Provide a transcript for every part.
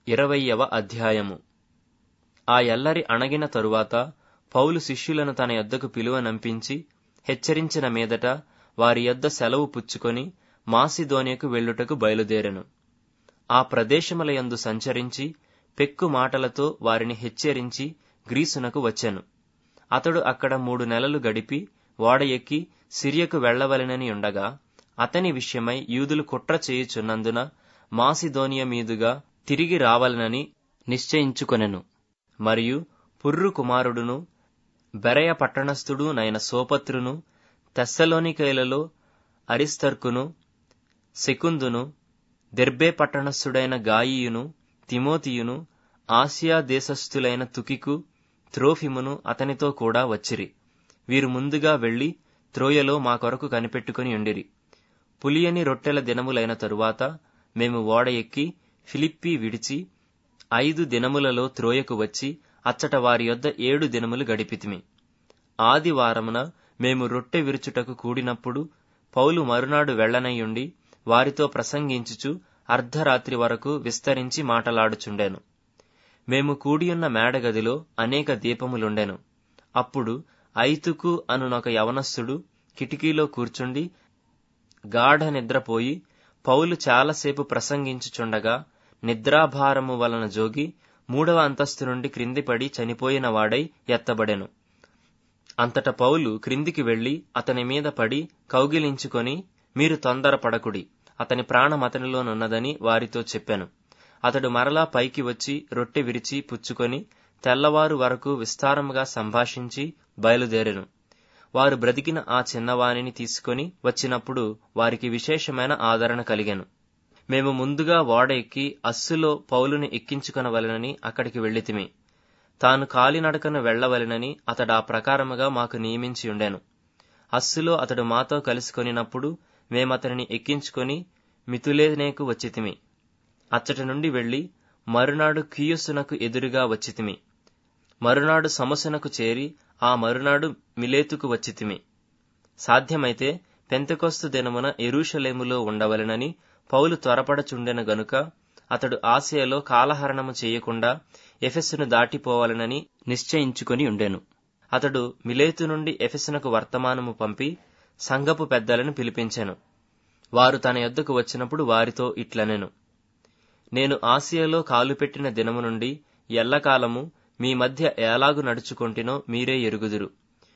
ఇరవయ్యవ అధ్యాయము ఆ ఎల్లరి అణగిన తరువాత పౌలు శిష్యులను తన యొద్దకు పిలువనంపించి హెచ్చరించిన మీదట వారి యొద్ద సెలవు పుచ్చుకొని మాసిదోనియకు వెళ్ళుటకు బయలుదేరెను ఆ ప్రదేశములయందు సంచరించి పెక్కు మాటలతో వారిని హెచ్చరించి గ్రీసునకు వచ్చెను అతడు అక్కడ మూడు నెలలు గడిపి ఓడ ఎక్కి సిరియకు వెళ్లవలెనని ఉండగా అతని విషయమై యూదులు కుట్ర చేయుచున్నందున మాసిదోనియ మీదుగా తిరిగి రావాలనని నిశ్చయించుకొనెను మరియు పుర్రు కుమారుడును బెరయ పట్టణస్థుడు నైన సోపత్రును తెస్సలోనికైలలో అరిస్తర్కును శకుందును దెర్బే పట్టణస్థుడైన గాయియును తిమోతియును ఆసియా దేశస్థులైన తుకికు త్రోఫిమును అతనితో కూడా వచ్చిరి వీరు ముందుగా వెళ్లి త్రోయలో మా కొరకు కనిపెట్టుకుని ఉండిరి పులియని రొట్టెల దినములైన తరువాత మేము ఓడ ఎక్కి ఫిలిప్పి విడిచి ఐదు దినములలో త్రోయకు వచ్చి అచ్చట వారి యొద్ద ఏడు దినములు గడిపితిమి ఆదివారమున మేము రొట్టె విరుచుటకు కూడినప్పుడు పౌలు మరునాడు వెళ్లనయ్యుండి వారితో ప్రసంగించుచు అర్ధరాత్రి వరకు విస్తరించి మాటలాడుచుండెను మేము కూడియున్న మేడగదిలో అనేక దీపములుండెను అప్పుడు ఐతుకు అనునొక యవనస్థుడు కిటికీలో కూర్చుండి గాఢ నిద్రపోయి పౌలు చాలాసేపు ప్రసంగించుచుండగా నిద్రాభారము వలన జోగి మూడవ అంతస్తు నుండి క్రిందిపడి చనిపోయిన వాడై ఎత్తబడెను అంతట పౌలు క్రిందికి వెళ్లి అతని మీద పడి కౌగిలించుకొని మీరు తొందరపడకుడి అతని ప్రాణం అతనిలోనున్నదని వారితో చెప్పాను అతడు మరలా పైకి వచ్చి రొట్టె విరిచి పుచ్చుకొని తెల్లవారు వరకు విస్తారముగా సంభాషించి బయలుదేరెను వారు బ్రతికిన ఆ చిన్నవానిని తీసుకొని వచ్చినప్పుడు వారికి విశేషమైన ఆదరణ కలిగెను మేము ముందుగా ఓడ ఎక్కి అస్సులో పౌలుని ఎక్కించుకొనవలెనని అక్కడికి వెళ్ళితిమి తాను కాలినడకను వెళ్లవలెనని అతడు ఆ ప్రకారముగా మాకు నియమించి ఉండెను అస్సులో అతడు మాతో కలుసుకొనినప్పుడు మేమతనిని ఎక్కించుకొని మితులేనేకు వచ్చితిమి అచ్చటి నుండి వెళ్లి మరునాడు కియుసునకు ఎదురుగా వచ్చితిమి మరునాడు సమసునకు చేరి ఆ మరునాడు మిలేతుకు వచ్చితిమి సాధ్యమైతే పెంతకొస్తు దినమున ఎరూషలేములో ఉండవలెనని పౌలు త్వరపడచుండెను గనుక అతడు ఆసియాలో కాలహరణము చేయకుండా ఎఫెస్సును దాటిపోవాలనని నిశ్చయించుకొని ఉండెను అతడు మిలేతు నుండి ఎఫెసునకు వర్తమానము పంపి సంఘపు పెద్దలను పిలిపించెను వారు తన యొద్దకు వచ్చినప్పుడు వారితో ఇట్లనెను నేను ఆసియాలో కాలుపెట్టిన దినము నుండి ఎల్లకాలము మీ మధ్య ఎలాగు నడుచుకొంటినో మీరే ఎరుగుదురు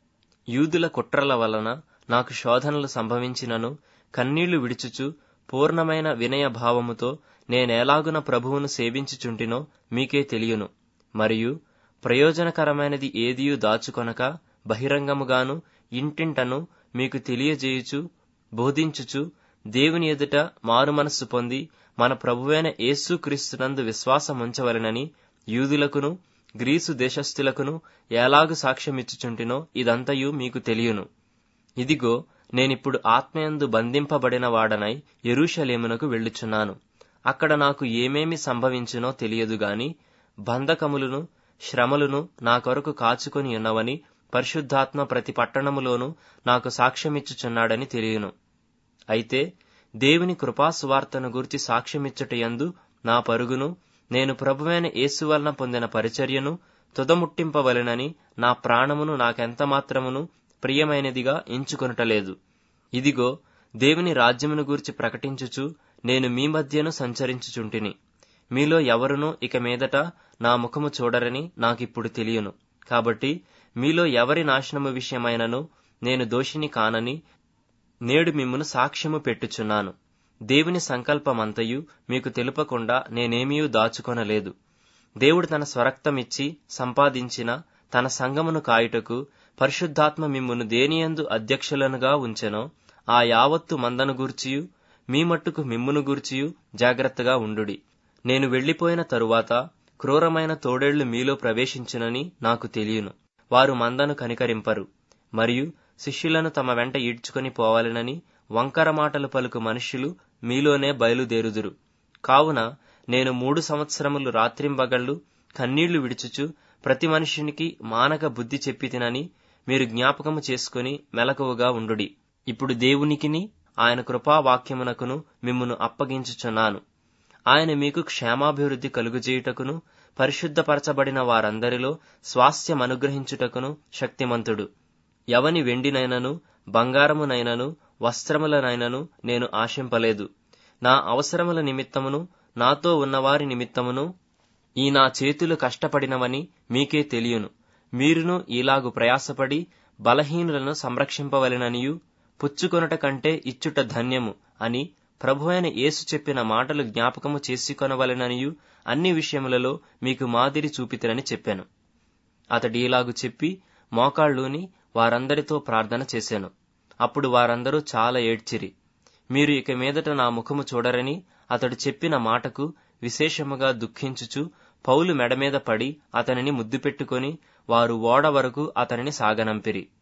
యూదుల కుట్రల వలన నాకు శోధనలు సంభవించినను కన్నీళ్లు విడుచుచు పూర్ణమైన వినయ భావముతో నేనేలాగున ప్రభువును సేవించుచుంటినో మీకే తెలియను మరియు ప్రయోజనకరమైనది ఏదియూ దాచుకొనక బహిరంగముగాను ఇంటింటను మీకు తెలియజేయుచు బోధించుచు దేవుని ఎదుట మారుమనస్సు పొంది మన ప్రభువైన యేసు క్రీస్తునందు విశ్వాసముంచవలెనని యూదులకును గ్రీసు దేశస్థులకును ఎలాగు సాక్ష్యమిచ్చుచుంటినో ఇదంతయు మీకు తెలియను ఇదిగో నేనిప్పుడు ఆత్మయందు బంధింపబడిన వాడనై ఎరుషలేమునకు వెళ్ళుచున్నాను అక్కడ నాకు ఏమేమి సంభవించునో తెలియదు గాని బంధకములను శ్రమలను నా కొరకు కాచుకొని ఉన్నవని పరిశుద్ధాత్మ ప్రతి పట్టణములోనూ నాకు సాక్ష్యమిచ్చుచున్నాడని తెలియను అయితే దేవుని కృపాసువార్తను గురించి సాక్ష్యమిచ్చుటయందు నా పరుగును నేను ప్రభువైన యేసు వలన పొందిన పరిచర్యను తుదముట్టింపవలెనని నా ప్రాణమును నాకెంత మాత్రమును ప్రియమైనదిగా ఎంచుకొనటలేదు ఇదిగో దేవుని రాజ్యమును గూర్చి ప్రకటించుచు నేను మీ మధ్యను సంచరించుచుంటిని మీలో ఎవరునూ ఇక మీదట నా ముఖము చూడరని నాకిప్పుడు తెలియను కాబట్టి మీలో ఎవరి నాశనము విషయమైనను నేను దోషిని కానని నేడు మిమ్మును సాక్ష్యము పెట్టుచున్నాను దేవుని సంకల్పమంతయు మీకు తెలుపకుండా నేనేమీ దాచుకొనలేదు దేవుడు తన స్వరక్తమిచ్చి సంపాదించిన తన సంగమును కాయుటకు పరిశుద్ధాత్మ మిమ్మును దేనియందు అధ్యక్షులనుగా ఉంచెనో ఆ యావత్తు మందను గూర్చియు మీ మట్టుకు మిమ్మును గూర్చియు జాగ్రత్తగా ఉండుడి నేను వెళ్లిపోయిన తరువాత క్రూరమైన తోడేళ్లు మీలో ప్రవేశించునని నాకు తెలియను వారు మందను కనికరింపరు మరియు శిష్యులను తమ వెంట ఈడ్చుకొని పోవాలనని వంకర మాటలు పలుకు మనుష్యులు మీలోనే బయలుదేరుదురు కావున నేను మూడు సంవత్సరములు రాత్రింబగళ్ళు కన్నీళ్లు విడుచుచు ప్రతి మనుష్యునికి మానక బుద్ధి చెప్పి తినని మీరు జ్ఞాపకము చేసుకుని మెలకువగా ఉండుడి ఇప్పుడు దేవునికిని ఆయన కృపావాక్యమునకును మిమ్మును అప్పగించుచున్నాను ఆయన మీకు క్షేమాభివృద్ధి కలుగుచేయుటకును పరిశుద్ధపరచబడిన వారందరిలో స్వాస్థ్యమనుగ్రహించుటకును శక్తిమంతుడు ఎవని వెండినైనను బంగారమునైనను వస్త్రములనైనను నేను ఆశింపలేదు నా అవసరముల నిమిత్తమును నాతో ఉన్నవారి నిమిత్తమును ఈ నా చేతులు కష్టపడినవని మీకే తెలియను మీరును ఇలాగు ప్రయాసపడి బలహీనులను సంరక్షింపవలెననియు పుచ్చుకొనుట కంటే ఇచ్చుట ధన్యము అని ప్రభువైన యేసు చెప్పిన మాటలు జ్ఞాపకము చేసుకొనవలెననియు అన్ని విషయములలో మీకు మాదిరి చూపితిరని చెప్పాను అతడు ఇలాగు చెప్పి మోకాళ్ళూని వారందరితో ప్రార్థన చేశాను అప్పుడు వారందరూ చాలా ఏడ్చిరి మీరు ఇక మీదట నా ముఖము చూడరని అతడు చెప్పిన మాటకు విశేషముగా దుఃఖించుచు పౌలు మెడమీద పడి అతనిని ముద్దు పెట్టుకొని వారు ఓడ వరకు అతనిని సాగనంపిరి